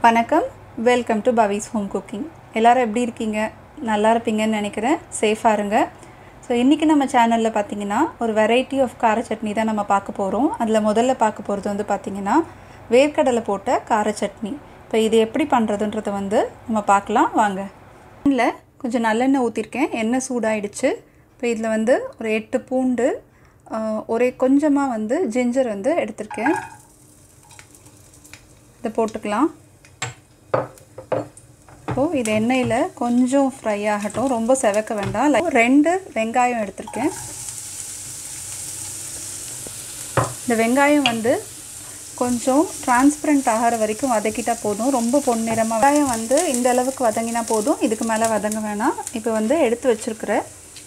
வணக்கம் welcome to Pavi's home cooking எல்லாரும் எப்படி இருக்கீங்க நல்லா இருப்பீங்கன்னு நினைக்கிறேன் சேஃபாக இருங்க ஸோ இன்றைக்கி நம்ம சேனலில் பார்த்தீங்கன்னா ஒரு வெரைட்டி ஆஃப் கார சட்னி தான் நம்ம பார்க்க போகிறோம் அதில் முதல்ல பார்க்க போகிறது வந்து பார்த்திங்கன்னா வேர்க்கடலை போட்ட கார சட்னி இப்போ இது எப்படி பண்ணுறதுன்றதை வந்து நம்ம பார்க்கலாம் வாங்க இல்லை கொஞ்சம் நல்லெண்ணெய் ஊற்றிருக்கேன் எண்ணெய் சூடாயிடுச்சு இப்போ இதில் வந்து ஒரு எட்டு பூண்டு ஆஹ், ஒரே கொஞ்சமாக வந்து ஜிஞ்சர் வந்து எடுத்திருக்கேன் இதை போட்டுக்கலாம் இப்போது இது எண்ணெயில் கொஞ்சம் ஃப்ரை ஆகட்டும் ரொம்ப செவக்க வேண்டாம் லைக் ரெண்டு வெங்காயம் எடுத்திருக்கேன் இந்த வெங்காயம் வந்து கொஞ்சம் டிரான்ஸ்பரண்ட் ஆகிற வரைக்கும் வதக்கிட்டா போதும் ரொம்ப பொன்னிறமாக வெங்காயம் வந்து இந்த அளவுக்கு வதங்கினா போதும் இதுக்கு மேலே வதங்க வேணாம் இப்போ வந்து எடுத்து வச்சிருக்கிற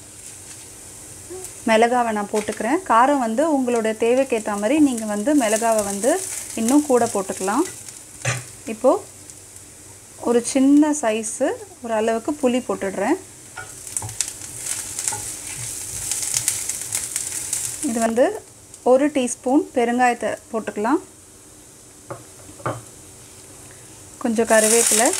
மிளகாவை நான் போட்டுக்கிறேன் காரம் வந்து உங்களோட தேவைக்கு ஏற்ற மாதிரி நீங்கள் வந்து மிளகாவை வந்து இன்னும் கூட போட்டுக்கலாம் இப்போது ஒரு சின்ன சைஸு ஒரு அளவுக்கு புளி போட்டுடுறேன் இது வந்து ஒரு டீஸ்பூன் பெருங்காயத்தை போட்டுக்கலாம் கொஞ்சம் கருவேப்பிலை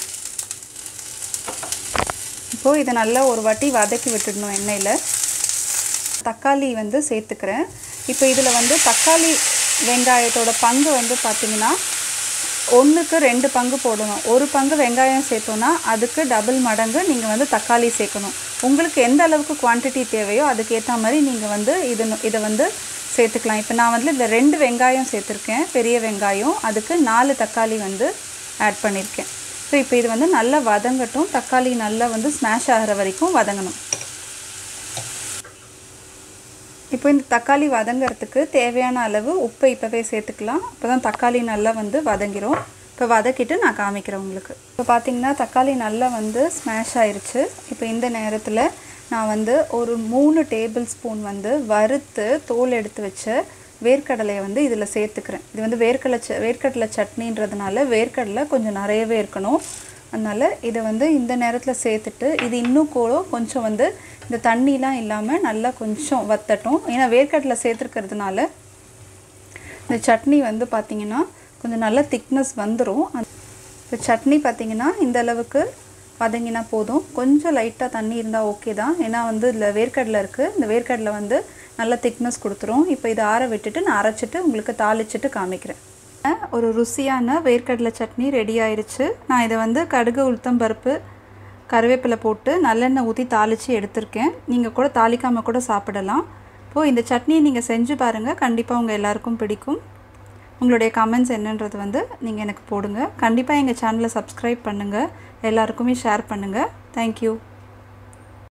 இப்போது இதை நல்லா ஒரு வாட்டி வதக்கி விட்டுடணும் எண்ணெயில் தக்காளி வந்து சேர்த்துக்கிறேன் இப்போ இதில் வந்து தக்காளி வெங்காயத்தோட பங்கு வந்து பார்த்திங்கன்னா ஒன்றுக்கு ரெண்டு பங்கு போடணும் ஒரு பங்கு வெங்காயம் சேர்த்தோன்னா அதுக்கு டபுள் மடங்கு நீங்கள் வந்து தக்காளி சேர்க்கணும் உங்களுக்கு எந்த அளவுக்கு குவான்டிட்டி தேவையோ அதுக்கு ஏற்ற மாதிரி நீங்கள் வந்து இது இதை வந்து சேர்த்துக்கலாம் இப்போ நான் வந்து இதில் ரெண்டு வெங்காயம் சேர்த்துருக்கேன் பெரிய வெங்காயம் அதுக்கு நாலு தக்காளி வந்து ஆட் பண்ணியிருக்கேன் ஸோ இப்போ இது வந்து நல்லா வதங்கட்டும் தக்காளி நல்லா வந்து ஸ்மாஷ் ஆகிற வரைக்கும் வதங்கணும் இப்போ இந்த தக்காளி வதங்கிறதுக்கு தேவையான அளவு உப்பை இப்போவே சேர்த்துக்கலாம் அப்போ தான் தக்காளி நல்லா வந்து வதங்கிரும் இப்போ வதக்கிட்டு நான் காமிக்கிறேன் உங்களுக்கு இப்போ பார்த்தீங்கன்னா தக்காளி நல்லா வந்து ஸ்மாஷ் ஆயிருச்சு இப்போ இந்த நேரத்தில் நான் வந்து ஒரு மூணு டேபிள் ஸ்பூன் வந்து வறுத்து தோல் எடுத்து வச்ச வேர்க்கடலையை வந்து இதில் சேர்த்துக்கிறேன் இது வந்து வேர்க்கடலை ச வேர்க்கடலை சட்னின்றதுனால வேர்க்கடலை கொஞ்சம் நிறையவே இருக்கணும் அதனால் இதை வந்து இந்த நேரத்தில் சேர்த்துட்டு இது இன்னும் கூட கொஞ்சம் வந்து இந்த தண்ணிலாம் இல்லாமல் நல்லா கொஞ்சம் வத்தட்டும் ஏன்னா வேர்க்கடலை சேர்த்துருக்கிறதுனால இந்த சட்னி வந்து பார்த்திங்கன்னா கொஞ்சம் நல்ல திக்னஸ் வந்துடும் இந்த சட்னி பார்த்திங்கன்னா இந்த அளவுக்கு வதங்கினா போதும் கொஞ்சம் லைட்டாக தண்ணி இருந்தால் ஓகே தான் ஏன்னா வந்து இதில் வேர்க்கடலை இருக்குது இந்த வேர்க்கடலை வந்து நல்ல திக்னஸ் கொடுத்துரும் இப்போ இதை ஆற விட்டுட்டு நான் அரைச்சிட்டு உங்களுக்கு தாளிச்சிட்டு காமிக்கிறேன் ஒரு ருசியான வேர்க்கடலை சட்னி ரெடி ஆயிருச்சு நான் இதை வந்து கடுகு உளுத்தம் பருப்பு கருவேப்பிலை போட்டு நல்லெண்ணெய் ஊற்றி தாளித்து எடுத்திருக்கேன் நீங்கள் கூட தாளிக்காமல் கூட சாப்பிடலாம் இப்போது இந்த சட்னியை நீங்கள் செஞ்சு பாருங்கள் கண்டிப்பாக உங்கள் எல்லாருக்கும் பிடிக்கும் உங்களுடைய கமெண்ட்ஸ் என்னன்றது வந்து நீங்கள் எனக்கு போடுங்க கண்டிப்பாக எங்கள் சேனலை சப்ஸ்கிரைப் பண்ணுங்கள் எல்லாருக்குமே ஷேர் பண்ணுங்கள் தேங்க்யூ